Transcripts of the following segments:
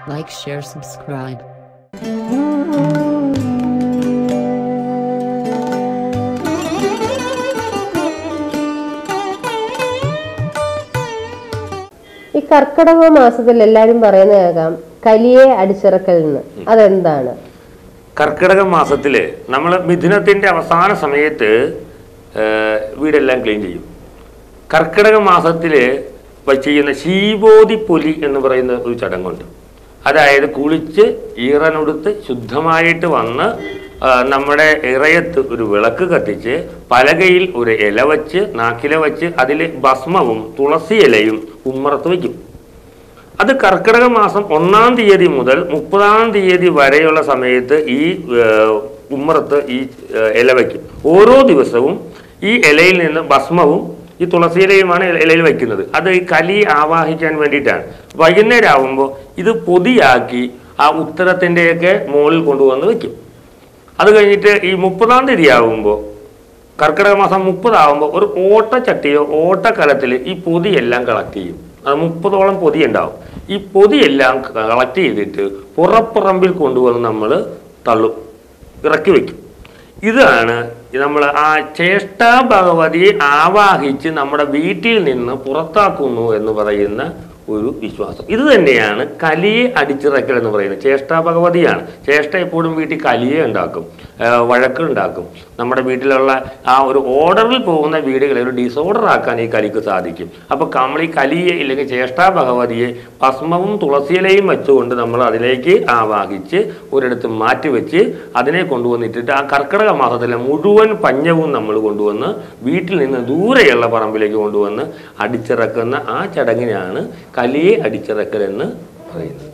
Like, share, subscribe. ഈ കർക്കിടക മാസത്തിൽ എല്ലാരും പറയുന്ന കേൾക്കാം കലിയെ അടിച്ചിറക്കൽ എന്ന് അതെന്താണ് കർക്കിടക മാസത്തില് നമ്മൾ മിഥുനത്തിന്റെ അവസാന സമയത്ത് ആ, വീടെല്ലാം ക്ലീൻ ചെയ്യും കർക്കിടക മാസത്തില് വ- ചെയ്യുന്ന ശീബോധി പൊലി എന്ന് പറയുന്ന ഒരു ചടങ്ങുണ്ട് അതായത് കുളിച്ച് ഈറനൊടുത്ത് ശുദ്ധമായിട്ട് വന്ന് ആ, നമ്മുടെ ഇറയത്ത് ഒരു വിളക്ക് കത്തിച്ച് പലകയിൽ ഒരു ഇല വച്ച് നാക്കില വച്ച് അതിൽ ഭസ്മവും തുളസി ഇലയും ഉമ്മറത്ത് വയ്ക്കും അത് കർക്കിടക മാസം ഒന്നാം തീയതി മുതൽ മുപ്പതാം തീയതി വരെയുള്ള സമയത്ത് ഈ ഏഹ്, ഉമ്മറത്ത് ഈ ഏഹ്, ഇല വയ്ക്കും ഓരോ ദിവസവും ഈ ഇലയിൽ നിന്ന് ഭസ്മവും ഈ തുളസിയിലയുമാണ് ഇല- ഇലയിൽ വയ്ക്കുന്നത് അത് ഈ കലി ആവാഹിക്കാൻ വേണ്ടിയിട്ടാണ് വൈകുന്നേരം ആവുമ്പോൾ ഇത് പൊതിയാക്കി ആ ഉത്തരത്തിൻ്റെയൊക്കെ മുകളിൽ കൊണ്ടുവന്ന് വയ്ക്കും അത് കഴിഞ്ഞിട്ട് ഈ മുപ്പതാം തീയതി ആവുമ്പോൾ കർക്കിടക മാസം മുപ്പതാവുമ്പോൾ ഒരു ഓട്ടച്ചട്ടിയോ ഓട്ടക്കലത്തിൽ ഈ പൊതിയെല്ലാം കളക്ട് ചെയ്യും അത് മുപ്പതോളം പൊതി ഉണ്ടാവും ഈ പൊതിയെല്ലാം കളക്ട് ചെയ്തിട്ട് പുറപ്പുറമ്പിൽ കൊണ്ടുവന്ന് നമ്മൾ തള്ളും ഇറക്കി വെക്കും ഇതാണ് നമ്മൾ ആ ചേഷ്ടാ ഭഗവതിയെ ആവാഹിച്ച് നമ്മുടെ വീട്ടിൽ നിന്ന് പുറത്താക്കുന്നു എന്ന് പറയുന്ന ഒരു വിശ്വാസം ഇത് തന്നെയാണ് കലിയെ അടിച്ചിറക്കൽ എന്ന് പറയുന്നത് ചേഷ്ടാ ഭഗവതിയാണ് ചേഷ്ട എപ്പോഴും വീട്ടിൽ കലിയെ ഉണ്ടാക്കും ആ, വഴക്കുണ്ടാക്കും നമ്മുടെ വീട്ടിലുള്ള ആ ഒരു ഓർഡറിൽ പോകുന്ന വീടുകളെ ഒരു ഡിസോർഡർ ആക്കാൻ ഈ കലിക്ക് സാധിക്കും അപ്പോൾ നമ്മൾ ഈ കലിയെ ഇല്ലെങ്കിൽ ചേഷ്ടാ ഭഗവതിയെ ഭസ്മവും തുളസിയിലയും വെച്ചുകൊണ്ട് നമ്മൾ അതിലേക്ക് ആവാഹിച്ച് ഒരിടത്ത് മാറ്റി വെച്ച് അതിനെ കൊണ്ടുവന്നിട്ടിട്ട് ആ കർക്കിടക മാസത്തിലെ മുഴുവൻ പഞ്ഞവും നമ്മൾ കൊണ്ടുവന്ന് വീട്ടിൽ നിന്ന് ദൂരെയുള്ള പറമ്പിലേക്ക് കൊണ്ടുവന്ന് അടിച്ചിറക്കുന്ന ആ ചടങ്ങിനാണ് കലിയെ അടിച്ചിറക്കൽ എന്ന് പറയുന്നത്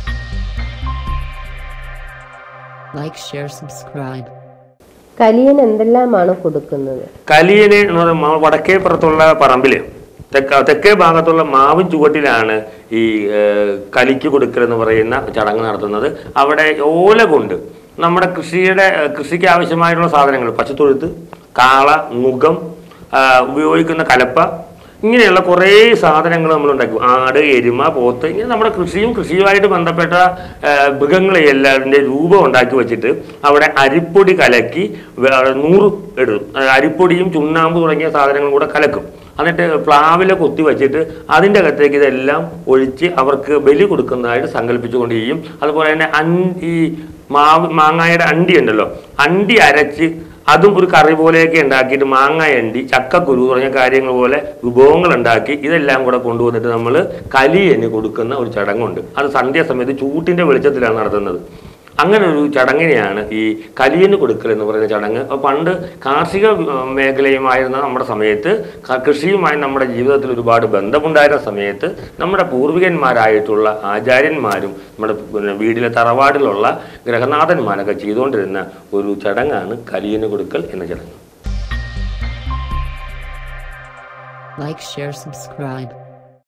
Like, share, subscribe. കലിയൻ എന്തെല്ലാമാണ് കൊടുക്കുന്നത് കലിയന് എന്ന് പറയുമ്പോൾ വടക്കേ പുറത്തുള്ള പറമ്പില് തെക്ക തെക്കേ ഭാഗത്തുള്ള മാവിൻ ചുവട്ടിലാണ് ഈ ഏഹ്, കലിക്ക് കൊടുക്കൽ എന്ന് പറയുന്ന ചടങ്ങ് നടത്തുന്നത് അവിടെ ഓല കൊണ്ട് നമ്മുടെ കൃഷിയുടെ ഏഹ്, കൃഷിക്ക് ആവശ്യമായിട്ടുള്ള സാധനങ്ങൾ പച്ചത്തൊഴുത്ത് കാള മുഖം ആ, ഉപയോഗിക്കുന്ന കലപ്പ ഇങ്ങനെയുള്ള കുറേ സാധനങ്ങൾ നമ്മൾ ഉണ്ടാക്കും ആട് എരുമ പോത്ത് ഇങ്ങനെ നമ്മുടെ കൃഷിയും കൃഷിയുമായിട്ട് ബന്ധപ്പെട്ട ആ, മൃഗങ്ങളെ എല്ലാതിൻ്റെ രൂപം ഉണ്ടാക്കി വെച്ചിട്ട് അവിടെ അരിപ്പൊടി കലക്കി വേ- നൂറ് ഇടും ആ, അരിപ്പൊടിയും ചുണ്ണാമ്പ് തുടങ്ങിയ സാധനങ്ങളും കൂടെ കലക്കും എന്നിട്ട് പ്ലാവില കൊത്തി വെച്ചിട്ട് അതിൻ്റെ അകത്തേക്ക് ഇതെല്ലാം ഒഴിച്ച് അവർക്ക് ബലി കൊടുക്കുന്നതായിട്ട് സങ്കല്പിച്ചുകൊണ്ട് ചെയ്യും അതുപോലെ തന്നെ അൻ ഈ മാവ് മാങ്ങായുടെ അണ്ടി ഉണ്ടല്ലോ അണ്ടി അരച്ച് അതും ഒരു കറി പോലെയൊക്കെ ഉണ്ടാക്കിയിട്ട് മാങ്ങ അണ്ടി ചക്കക്കുരു തുടങ്ങിയ കാര്യങ്ങൾ പോലെ വിഭവങ്ങൾ ഉണ്ടാക്കി ഇതെല്ലാം കൂടെ കൊണ്ടുവന്നിട്ട് നമ്മൾ കലിയന് കൊടുക്കുന്ന ഒരു ചടങ്ങുണ്ട് അത് സന്ധ്യാസമയത്ത് ചൂട്ടിൻ്റെ വെളിച്ചത്തിലാണ് നടത്തുന്നത് അങ്ങനെ ഒരു ചടങ്ങിനെയാണ് ഈ കലിയന് കൊടുക്കൽ എന്ന് പറയുന്ന ചടങ്ങ് അപ്പോൾ പണ്ട് കാർഷിക ഏർ, മേഖലയുമായിരുന്ന നമ്മുടെ സമയത്ത് ക- കൃഷിയുമായി നമ്മുടെ ജീവിതത്തിൽ ഒരുപാട് ബന്ധമുണ്ടായിരുന്ന സമയത്ത് നമ്മുടെ പൂർവികന്മാരായിട്ടുള്ള ആചാര്യന്മാരും നമ്മുടെ പിന്നെ വീട്ടിലെ തറവാടിലുള്ള ഗ്രഹനാഥന്മാരൊക്കെ ചെയ്തുകൊണ്ടിരുന്ന ഒരു ചടങ്ങാണ് കലിയന് കൊടുക്കൽ എന്ന ചടങ്ങ് Like, share, subscribe.